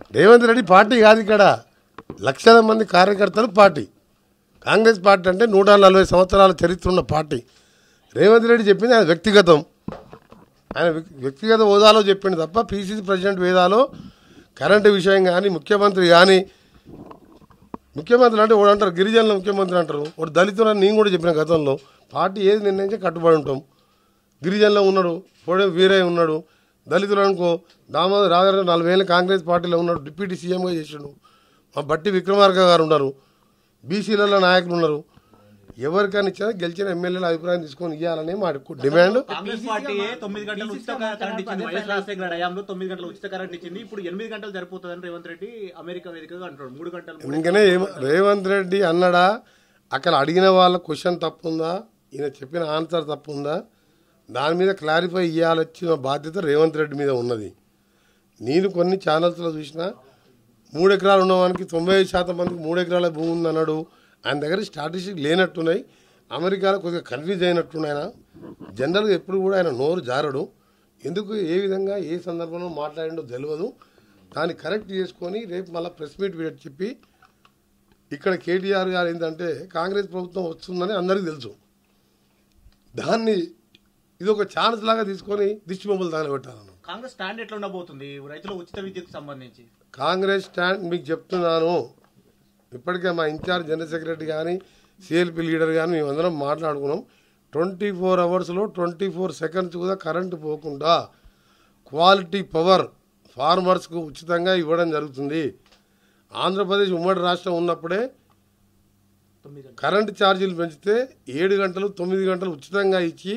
Revanth Reddy party కాదు ఇక్కడ లక్షల మంది కార్యకర్తలు పార్టీ కాంగ్రెస్ పార్టీ అంటే నూట నలభై సంవత్సరాల చరిత్ర ఉన్న పార్టీ రేవంత్ రెడ్డి చెప్పింది ఆయన వ్యక్తిగతం ఆయన వ్యక్- వ్యక్తిగత హోదాలో చెప్పింది తప్ప పీసీసీ ప్రెసిడెంట్ వేదాలో కరెంటు విషయం కానీ ముఖ్యమంత్రి కానీ ముఖ్యమంత్రి అంటే వాడు అంటారు గిరిజనుల ముఖ్యమంత్రి అంటారు వాడు దళితులు అని నేను కూడా చెప్పిన గతంలో పార్టీ ఏది నిర్ణయించి కట్టుబడి ఉంటాం గిరిజనులో ఉన్నాడు పొడే వీరయ్య ఉన్నాడు దళితులు అనుకో దామోదర్ రాజారావు నలభై ఏళ్ళు కాంగ్రెస్ పార్టీలో ఉన్నాడు డిప్యూటీ సీఎంగా చేసిండు మా బట్టి విక్రమార్క గారు ఉన్నారు బీసీలలో నాయకులు ఉన్నారు ఎవరికైనా ఇచ్చినా గెలిచిన ఎమ్మెల్యేల అభిప్రాయం తీసుకొని ఇవ్వాలని మా డిమాండ్ కాంగ్రెస్ పార్టీ తొమ్మిది గంటలు ఉచిత కరెంట్ ఇచ్చింది వైఎస్ రాజశేఖర హయాంలో తొమ్మిది గంటలు ఉచిత కరెంట్ ఇచ్చింది ఇప్పుడు ఎనిమిది గంటలు సరిపోతుందని రేవంత్ రెడ్డి అమెరికా వేదికగా అంటున్నాడు మూడు గంటలు మూడు ఇంకనే ఏమ రేవంత్ రెడ్డి అన్నడా అక్కడ అడిగిన వాళ్ళ క్వశ్చన్ తప్పుందా ఈయన చెప్పిన ఆన్సర్ తప్పుందా దాని మీద క్లారిఫై ఇవ్వాలొచ్చిన బాధ్యత రేవంత్ రెడ్డి మీద ఉన్నది నేను కొన్ని ఛానల్స్లో చూసిన మూడు ఎకరాలు ఉన్నవానికి తొంభై ఐదు శాతం మందికి మూడు ఎకరాల భూమి ఉంది అన్నాడు ఆయన దగ్గర స్టాటిస్టిక్ లేనట్టున్నాయి అమెరికాలో కొద్దిగా కన్ఫ్యూజ్ అయినట్టున్నాయి ఆయన జనరల్గా ఎప్పుడు కూడా ఆయన నోరు జారడు ఎందుకు ఏ విధంగా ఏ సందర్భంలో మాట్లాడిండో తెలియదు దాన్ని కరెక్ట్ చేసుకొని రేపు మళ్ళీ ప్రెస్ మీట్ పెట్టి చెప్పి ఇక్కడ కేటీఆర్ గారు ఏంటంటే కాంగ్రెస్ ప్రభుత్వం వస్తుందని అందరికీ తెలుసు దాన్ని ఇది ఒక ఛాన్స్ లాగా తీసుకొని దిష్టి బొమ్మలు తగలబెట్టాలను కాంగ్రెస్ స్టాండ్ ఎట్లా ఉండబోతుంది రైతుల ఉచిత విద్యకు సంబంధించి కాంగ్రెస్ స్టాండ్ మీకు చెప్తున్నాను ఇప్పటికే మా ఇన్ఛార్జ్ జనరల్ సెక్రటరీ కానీ సిఎల్పి లీడర్ కానీ మేమందరం మాట్లాడుకున్నాం ట్వంటీ ఫోర్ అవర్స్లో ట్వంటీ ఫోర్ సెకండ్స్ కూడా కరెంటు పోకుండా క్వాలిటీ పవర్ ఫార్మర్స్కు ఉచితంగా ఇవ్వడం జరుగుతుంది ఆంధ్రప్రదేశ్ ఉమ్మడి రాష్ట్రం ఉన్నప్పుడే తొమ్మిది గంటలు కరెంటు ఛార్జీలు పెంచితే ఏడు గంటలు తొమ్మిది గంటలు ఉచితంగా ఇచ్చి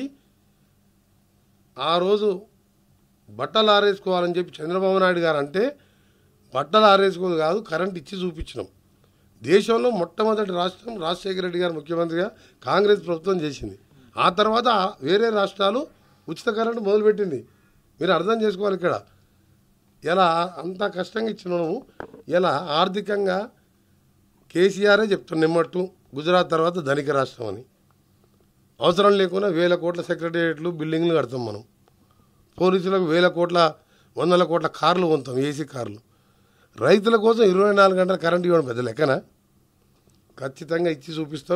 ఆ రోజు బట్టలు ఆరేసుకోవాలని చెప్పి చంద్రబాబు నాయుడు గారు అంటే బట్టలు ఆరేసుకోదు కాదు కరెంట్ ఇచ్చి చూపించినాం దేశంలో మొట్టమొదటి రాష్ట్రం రాజశేఖర రెడ్డి గారు ముఖ్యమంత్రిగా కాంగ్రెస్ ప్రభుత్వం చేసింది ఆ తర్వాత వేరే రాష్ట్రాలు ఉచిత కరెంటు మొదలుపెట్టింది మీరు అర్థం చేసుకోవాలి ఇక్కడ ఇలా అంత కష్టంగా ఇచ్చినాము ఇలా ఆర్థికంగా కేసీఆరే చెప్తున్నాం నిమ్మట్టు గుజరాత్ తర్వాత ధనిక రాష్ట్రం అని అవసరం లేకుండా వేల కోట్ల సెక్రటేరియట్లు బిల్డింగ్లు కడతాం మనం పోలీసులకు వేల కోట్ల వందల కోట్ల కార్లు కొంటాం ఏసీ కార్లు రైతుల కోసం ఇరవై నాలుగు గంటల కరెంట్ ఇవ్వడం పెద్ద లెక్కన ఖచ్చితంగా ఇచ్చి చూపిస్తాం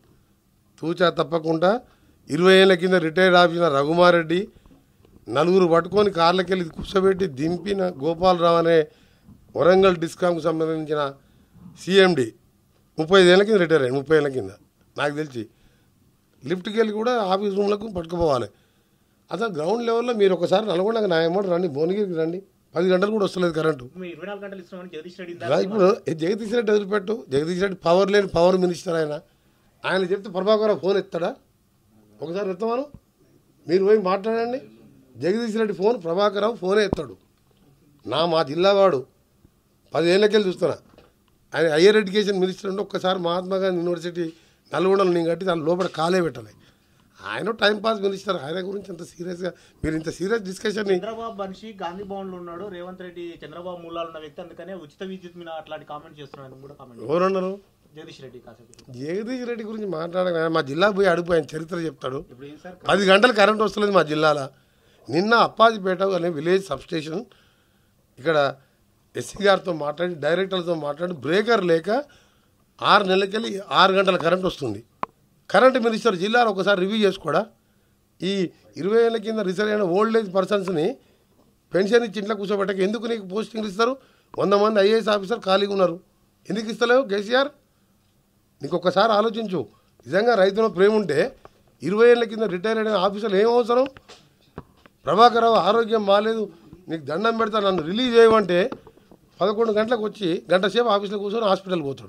తూచా తప్పకుండా ఇరవై ఏళ్ళ కింద రిటైర్డ్ ఆఫీసర్ రఘుమారెడ్డి నలుగురు పట్టుకొని కార్లకెళ్ళి కూర్చోబెట్టి దింపిన గోపాలరావు అనే వరంగల్ డిస్కామ్కి సంబంధించిన సిఎండి ముప్పై ఐదేళ్ళ కింద రిటైర్ అయ్యాడు ముప్పై ఏళ్ళ కింద నాకు తెలిసి లిఫ్ట్కి వెళ్ళి కూడా ఆఫీస్ రూమ్లకు పట్టుకుపోవాలి అసలు గ్రౌండ్ లెవెల్లో మీరు ఒకసారి నల్గొండకు నా అమౌంట్ రండి భువనగిరికి రండి పది గంటలు కూడా వస్తలేదు కరెంటు మీ ఇరవై నాలుగు గంటలు ఇస్తున్నామని జగదీష్ రెడ్డి ఇలా ఇప్పుడు ఏ జగదీష్ రెడ్డి వదిలిపెట్టు జగదీష్ రెడ్డి పవర్ లేని పవర్ మినిస్టర్ ఆయన ఆయన చెప్తే ప్రభాకర్ ఫోన్ ఎత్తాడా ఒకసారి ఎత్తమాను మీరు పోయి మాట్లాడండి జగదీష్ రెడ్డి ఫోన్ ప్రభాకర్ ఫోనే ఎత్తాడు నా మా జిల్లా వాడు పదేళ్ళకెళ్ళి చూస్తున్నా ఆయన హయ్యర్ ఎడ్యుకేషన్ మినిస్టర్ ఉంటే ఒక్కసారి మహాత్మా గాంధీ యూనివర్సిటీ నల్గొండలో నేను కట్టి దాని లోపల కాలే పెట్టాలి ఆయన టైం పాస్ మినిస్టర్ ఆయన గురించి అంత సీరియస్గా మీరు ఇంత సీరియస్ డిస్కషన్ని చంద్రబాబు మనిషి గాంధీ భవన్ లో ఉన్నాడు రేవంత్ రెడ్డి చంద్రబాబు మూలాలు ఉన్న వ్యక్తి అందుకనే ఉచిత విద్యుత్ మీద అట్లాంటి కామెంట్ చేస్తున్నాడు కూడా కామెంట్ ఎవరన్నారు జగదీష్ రెడ్డి కాసేపు జగదీష్ రెడ్డి గురించి మాట్లాడగా మా జిల్లా పోయి అడుగు ఆయన చరిత్ర చెప్తాడు ఇప్పుడు ఏం సార్ పది గంటలు కరెంట్ వస్తలేదు మా జిల్లాలో నిన్న అప్పాజిపేట అనే విలేజ్ సబ్స్టేషన్ ఇక్కడ ఎస్సీ గారితో మాట్లాడి డైరెక్టర్లతో మాట్లాడి బ్రేకర్ లేక ఆరు నెలలకెళ్ళి ఆరు గంటల కరెంట్ వస్తుంది కరెంట్ మినిస్టర్ జిల్లాలో ఒకసారి రివ్యూ చేసుకోడా ఈ ఇరవై ఏళ్ళ కింద రిసైర్ అయిన ఓల్డ్ ఏజ్ పర్సన్స్ని పెన్షన్ ఇచ్చి ఇంట్లో కూర్చోబెట్టక ఎందుకు నీకు పోస్టింగ్లు ఇస్తారు వంద మంది ఐఏఎస్ ఆఫీసర్ ఖాళీగా ఉన్నారు ఎందుకు ఇస్తలేవు కేసీఆర్ నీకు ఒక్కసారి ఆలోచించు నిజంగా రైతుల ప్రేమ ఉంటే ఇరవై ఏళ్ళ కింద రిటైర్ అయిన ఆఫీసర్లు ఏం అవసరం ప్రభాకరరావు ఆరోగ్యం బాగాలేదు నీకు దండం పెడతా నన్ను రిలీజ్ చేయమంటే పదకొండు గంటలకు వచ్చి గంట సేపు ఆఫీస్లో కూర్చొని హాస్పిటల్ పోతాడు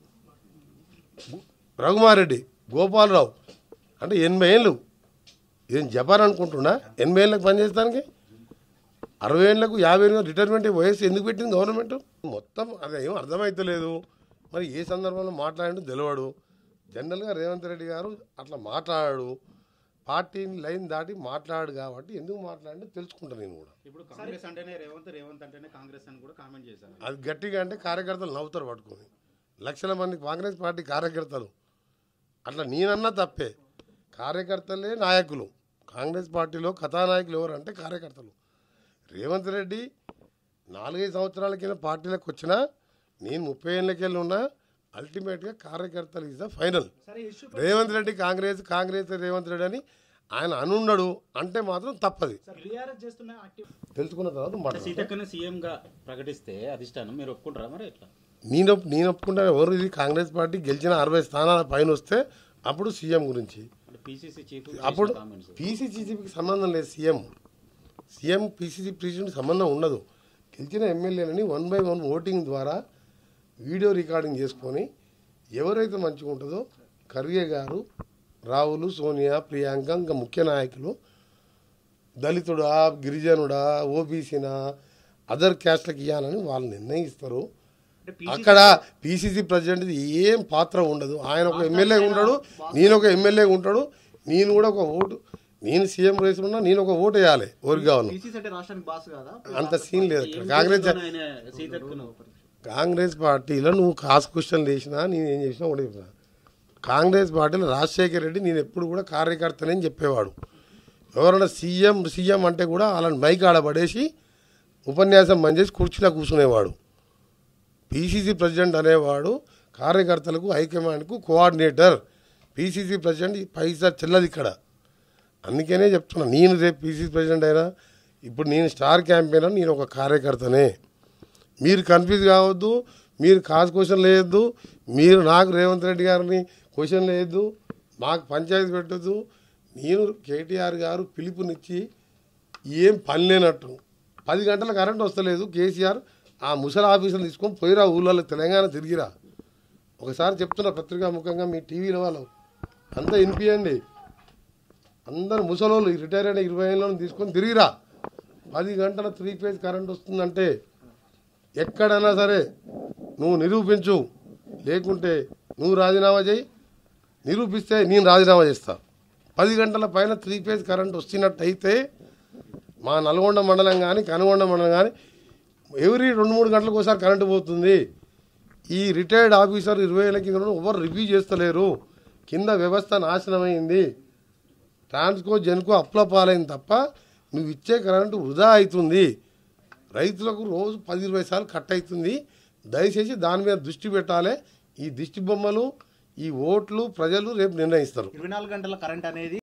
రఘుమారెడ్డి గోపాలరావు అంటే ఎనభై ఏళ్ళు ఏం జపాన్ అనుకుంటున్నా ఎనభై ఏళ్ళకి పనిచేస్తానికి అరవై ఏళ్ళకు యాభై ఏళ్ళకు రిటైర్మెంట్ వయసు ఎందుకు పెట్టింది గవర్నమెంట్ మొత్తం అది ఏం అర్థమైతలేదు మరి ఏ సందర్భంలో మాట్లాడిందో తెలియడు జనరల్గా రేవంత్ రెడ్డి గారు అట్లా మాట్లాడాడు పార్టీని లైన్ దాటి మాట్లాడు కాబట్టి ఎందుకు మాట్లాడిందో తెలుసుకుంటాను నేను కూడా ఇప్పుడు కాంగ్రెస్ అంటేనే రేవంత్ రేవంత్ అంటేనే కాంగ్రెస్ అని కూడా కామెంట్ చేశారు అది గట్టిగా అంటే కార్యకర్తలు నవ్వుతారు పట్టుకొని లక్షల మంది కాంగ్రెస్ పార్టీ కార్యకర్తలు అట్లా నేనన్నా తప్పే కార్యకర్తలే నాయకులు కాంగ్రెస్ పార్టీలో కథానాయకులు ఎవరంటే కార్యకర్తలు రేవంత్ రెడ్డి నాలుగైదు సంవత్సరాల కింద పార్టీలకు వచ్చినా నేను ముప్పై ఏళ్ళకెళ్ళి ఉన్నా అల్టిమేట్గా కార్యకర్తలు ఇస్ ద ఫైనల్ సరే ఇష్యూ రేవంత్ రెడ్డి కాంగ్రెస్ కాంగ్రెస్ రేవంత్ రెడ్డి అని ఆయన అనున్నాడు అంటే మాత్రం తప్పది సార్ బీఆర్ఎస్ చేస్తున్న యాక్టివ్ తెలుసుకున్న తర్వాత మాట్లాడదాం. సీతక్కని సీఎం గా ప్రకటిస్తే అధిష్టానం మీరు ఒప్పుకుంటారా మరి ఎట్లా నేను ఒప్- నేను ఒప్పుకుంటా ఎవరు ఇది కాంగ్రెస్ పార్టీ గెలిచిన అరవై స్థానాల పైన వస్తే అప్పుడు సీఎం గురించి అంటే పిసిసి చీఫ్ అప్పుడు కామెంట్స్ పీసీసీకి సంబంధం లేదు సీఎం సీఎం పీసీసీ ప్రెసిడెంట్ సంబంధం ఉండదు గెలిచిన ఎమ్మెల్యేలని వన్ బై వన్ ఓటింగ్ ద్వారా వీడియో రికార్డింగ్ చేసుకొని ఎవరైతే మంచిగా ఉంటుందో ఖర్గే గారు రాహుల్ సోనియా ప్రియాంక ఇంకా ముఖ్య నాయకులు దళితుడా గిరిజనుడా ఓబీసీనా అదర్ క్యాస్ట్లకు ఇవ్వాలని వాళ్ళు నిర్ణయిస్తారు అంటే PCC అక్కడ పిసిసి ప్రెసిడెంట్ ఏం పాత్ర ఉండదు ఆయన ఒక ఎమ్మెల్యే ఉంటాడు నేను ఒక ఎమ్మెల్యే ఉంటాడు నేను కూడా ఒక ఓటు నేను సీఎం రేసులో ఉన్నా నేను ఒక ఓటు వేయాలి ఎవరికి కావాలి PCC అంటే రాష్ట్రానికి బాస్ కాదా అంత సీన్ లేదు అక్కడ కాంగ్రెస్ ఆయన సీతక్కను కాంగ్రెస్ పార్టీలో నువ్వు కాస్ క్వశ్చన్ వేసినా నేను ఏం చేసినా ఒకటి చెప్తున్నా కాంగ్రెస్ పార్టీలో రాజశేఖర రెడ్డి నేను ఎప్పుడు కూడా కార్యకర్తనని చెప్పేవాడు ఎవరైనా సీఎం సీఎం అంటే కూడా అలాంటి మైక్ ఆడబడేసి ఉపన్యాసం బంద్ చేసి కుర్చీలో కూర్చునేవాడు పీసీసీ ప్రెసిడెంట్ అనేవాడు కార్యకర్తలకు హైకమాండ్కు కోఆర్డినేటర్ పీసీసీ ప్రెసిడెంట్ పైసా చెల్లదు ఇక్కడ అందుకనే చెప్తున్నా నేను రేపు పీసీసీ ప్రెసిడెంట్ అయినా ఇప్పుడు నేను స్టార్ క్యాంపెయినర్ నేను ఒక కార్యకర్తనే మీరు కన్ఫ్యూజ్ కావద్దు మీరు కాజ్ క్వశ్చన్ వేయద్దు మీరు నాకు రేవంత్ రెడ్డి గారిని క్వశ్చన్ వేయద్దు మాకు పంచాయతీ పెట్టద్దు నేను కేటీఆర్ గారు పిలుపునిచ్చి ఏం పని లేనట్టు పది గంటల కరెంట్ వస్తలేదు కేసీఆర్ ఆ ముసలి ఆఫీసులు తీసుకొని పోయిరా ఊళ్ళో తెలంగాణ తిరిగిరా ఒకసారి చెప్తున్నా పత్రికా ముఖంగా మీ టీవీలో వాళ్ళు అంతా వినిపియండి అందరు ముసలోళ్ళు రిటైర్ అయిన ఇరవై ఏళ్ళను తీసుకొని తిరిగిరా పది గంటల త్రీ ఫేజ్ కరెంట్ వస్తుందంటే ఎక్కడైనా సరే నువ్వు నిరూపించు లేకుంటే నువ్వు రాజీనామా చేయి నిరూపిస్తే నేను రాజీనామా చేస్తా పది గంటల పైన త్రీ ఫేజ్ కరెంట్ వస్తున్నట్టయితే మా నల్గొండ మండలం కానీ కనుగొండ మండలం కానీ ఎవ్రీ రెండు మూడు గంటలకు ఒకసారి కరెంటు పోతుంది ఈ రిటైర్డ్ ఆఫీసర్ ఇరవై ఏళ్ళ కింద ఉన్న ఎవరు రివ్యూ చేస్తలేరు కింద వ్యవస్థ నాశనమైంది ట్రాన్స్కో జెన్కో అప్ల పాలైంది తప్ప నువ్వు ఇచ్చే కరెంటు వృధా అవుతుంది రైతులకు రోజు పది ఇరవై సార్లు కట్ అవుతుంది దయచేసి దాని మీద దృష్టి పెట్టాలి ఈ దిష్టి బొమ్మలు ఈ ఓట్లు ప్రజలు రేపు నిర్ణయిస్తారు ఇరవై నాలుగు గంటల కరెంట్ అనేది